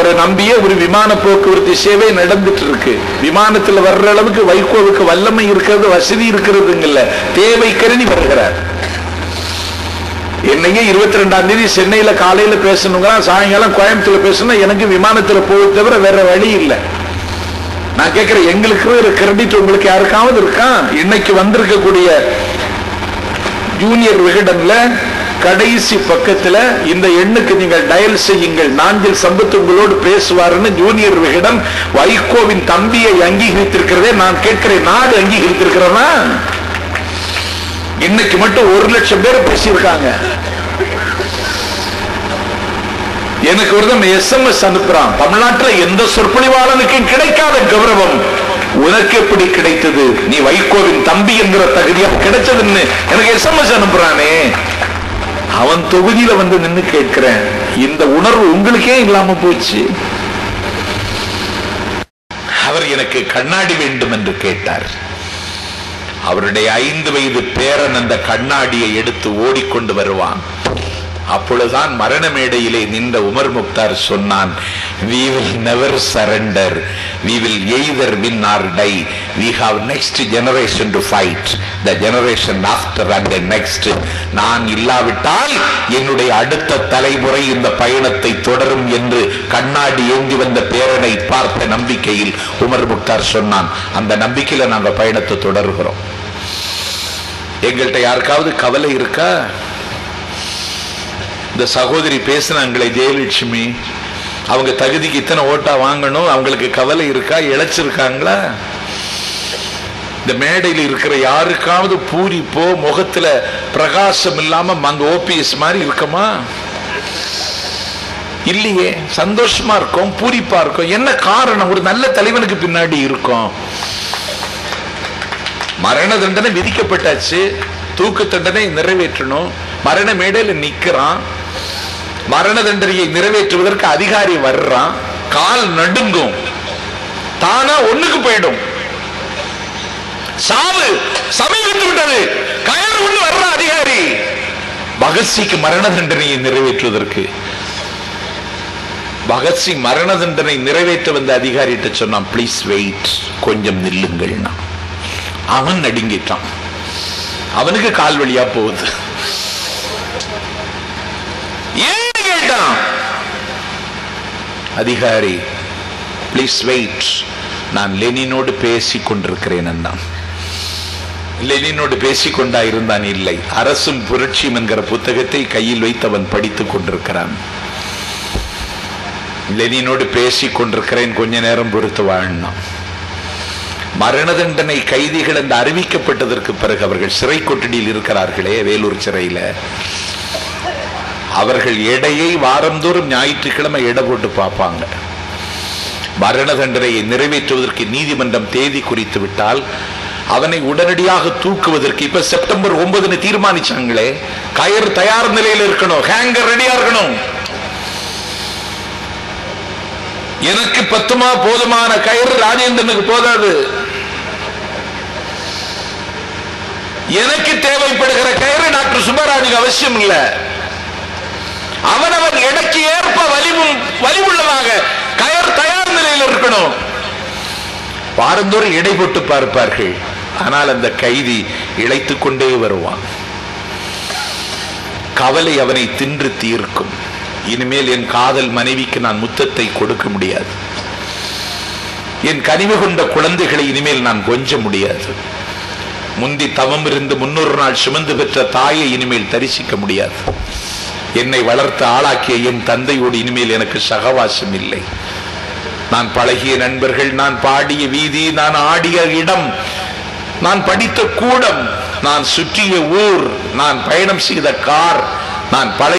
அவரை நம்பியே ஒரு விமான போக்குவரத்து சேவை நடந்துட்டு இருக்கு விமானத்துல வர்ற அளவுக்கு வைகோவுக்கு வல்லமை இருக்கிறது வசதி இருக்கிறதுங்கல்ல தேவை கருதி வருகிறார் என்னையே இருபத்தி ரெண்டாம் தேதி சென்னையில காலையில பேசணுங்க சாயங்காலம் கோயம்புத்தூர்ல பேசணும் எனக்கு விமானத்துல போக தவிர வேற வழி இல்லை நான் கேட்கிறேன் எங்களுக்கு ஒரு கிரெடிட் உங்களுக்கு யாருக்காவது இருக்கா இன்னைக்கு வந்திருக்கக்கூடிய ஜூனியர் விகடன்ல கடைசி பக்கத்துல இந்த எண்ணுக்கு நீங்கள் டயல் செய்யுங்கள் நாஞ்சில் சம்பத் உங்களோடு பேசுவாருன்னு ஜூனியர் விகடன் வைகோவின் தம்பியை அங்கீகரித்திருக்கிறதே நான் கேட்கிறேன் நாடு அங்கீகரித்திருக்கிறதா இன்னைக்கு மட்டும் ஒரு லட்சம் பேர் பேசியிருக்காங்க எனக்கு ஒரு எஸ்எம்எஸ் அனுப்புறான் தமிழ்நாட்டுல எந்த சொற்பொழிவாளனுக்கும் கிடைக்காத கௌரவம் உனக்கு எப்படி கிடைத்தது நீ வைகோவின் தம்பி என்கிற தகுதியா கிடைச்சதுன்னு எனக்கு எஸ்எம்எஸ் அனுப்புறானே அவன் தொகுதியில வந்து நின்னு கேட்கிறேன் இந்த உணர்வு உங்களுக்கே இல்லாம போச்சு அவர் எனக்கு கண்ணாடி வேண்டும் என்று கேட்டார் அவருடைய ஐந்து வயது பேரன் அந்த கண்ணாடியை எடுத்து ஓடிக்கொண்டு வருவான் அப்பொழுதுதான் மரண மேடையிலே நின்ற உமர் முக்தார் சொன்னான் we will never surrender we will either win or die we have next generation to fight the generation after and the next நான் இல்லாவிட்டால் என்னுடைய அடுத்த தலைமுறை இந்த பயணத்தை தொடரும் என்று கண்ணாடி ஏந்தி வந்த பேரனை பார்த்த நம்பிக்கையில் உமர் முக்தார் சொன்னான் அந்த நம்பிக்கையில நாங்க பயணத்தை தொடர்கிறோம் எங்கள்கிட்ட யாருக்காவது கவலை இருக்கா இந்த சகோதரி பேசினாங்களே ஜெயலட்சுமி அவங்க தகுதிக்கு இத்தனை ஓட்டா வாங்கணும் அவங்களுக்கு கவலை இருக்கா இழைச்சிருக்காங்களா இந்த மேடையில் இருக்கிற யாருக்காவது பூரிப்போ முகத்துல பிரகாசம் இல்லாம அங்க ஓபிஎஸ் மாதிரி இருக்கமா இல்லையே சந்தோஷமா இருக்கும் பூரிப்பா இருக்கும் என்ன காரணம் ஒரு நல்ல தலைவனுக்கு பின்னாடி இருக்கும் மரண தண்டனை விதிக்கப்பட்டாச்சு தூக்கு தண்டனை நிறைவேற்றணும் மரண மேடையில நிக்கிறான் மரண தண்டனையை நிறைவேற்றுவதற்கு அதிகாரி வர்றான் கால் நடுங்கும் தானா ஒண்ணுக்கு போயிடும் சாவு சமீபித்து விட்டது கயறு கொண்டு வர்ற அதிகாரி பகத்சிக்கு மரண தண்டனையை நிறைவேற்றுவதற்கு பகத்சிங் மரண தண்டனை நிறைவேற்ற வந்த அதிகாரிகிட்ட சொன்னான் ப்ளீஸ் வெயிட் கொஞ்சம் நில்லுங்கள்னா அவன் நடுங்கிட்டான் அவனுக்கு கால் வழியா போகுது ஏன் கேட்டான் அதிகாரி ப்ளீஸ் வெயிட் நான் லெனினோடு பேசிக் கொண்டிருக்கிறேன் அண்ணா லெனினோடு பேசிக் கொண்டா இருந்தான் இல்லை அரசும் புரட்சியும் என்கிற புத்தகத்தை கையில் வைத்து அவன் படித்துக் கொண்டிருக்கிறான் லெனினோடு பேசிக் கொண்டிருக்கிறேன் கொஞ்ச நேரம் பொறுத்து வாழ்னான் மரண தண்டனை கைதிகள் என்று அறிவிக்கப்பட்டதற்கு பிறகு அவர்கள் சிறை கொட்டடியில் இருக்கிறார்களே வேலூர் சிறையில அவர்கள் எடையை வாரந்தோறும் ஞாயிற்றுக்கிழமை எடை போட்டு பார்ப்பாங்க மரண தண்டனையை நிறைவேற்றுவதற்கு நீதிமன்றம் தேதி குறித்து விட்டால் அவனை உடனடியாக தூக்குவதற்கு இப்ப செப்டம்பர் ஒன்பதுன்னு தீர்மானிச்சாங்களே கயிறு தயார் நிலையில் இருக்கணும் ஹேங்கர் ரெடியா இருக்கணும் எனக்கு பத்துமா போதுமான கயிறு ராஜேந்திரனுக்கு போதாது எனக்கு தேவைப்படுகிற கயிறு டாக்டர் சுப்பராஜுக்கு அவசியம் இல்ல அவனவன் எடைக்கு ஏற்ப வலிவும் வலிவுள்ளதாக கயர் தயார் நிலையில் இருக்கணும் வாரந்தோறும் எடை போட்டு பார்ப்பார்கள் ஆனால் அந்த கைதி இழைத்துக் கொண்டே வருவான் கவலை அவனை தின்று தீர்க்கும் இனிமேல் என் காதல் மனைவிக்கு நான் முத்தத்தை கொடுக்க முடியாது என் கனிவு கொண்ட குழந்தைகளை இனிமேல் நான் கொஞ்ச முடியாது முந்தி தவம் இருந்து முன்னொரு நாள் சுமந்து பெற்ற தாயை இனிமேல் தரிசிக்க முடியாது என்னை வளர்த்து ஆளாக்கிய என் தந்தையோடு இனிமேல் எனக்கு சகவாசம் இல்லை நான் பழகிய நண்பர்கள் நான் பாடிய வீதி நான் ஆடிய இடம் நான் படித்த கூடம் நான் சுற்றிய ஊர் நான் பயணம் செய்த கார் நான் பழ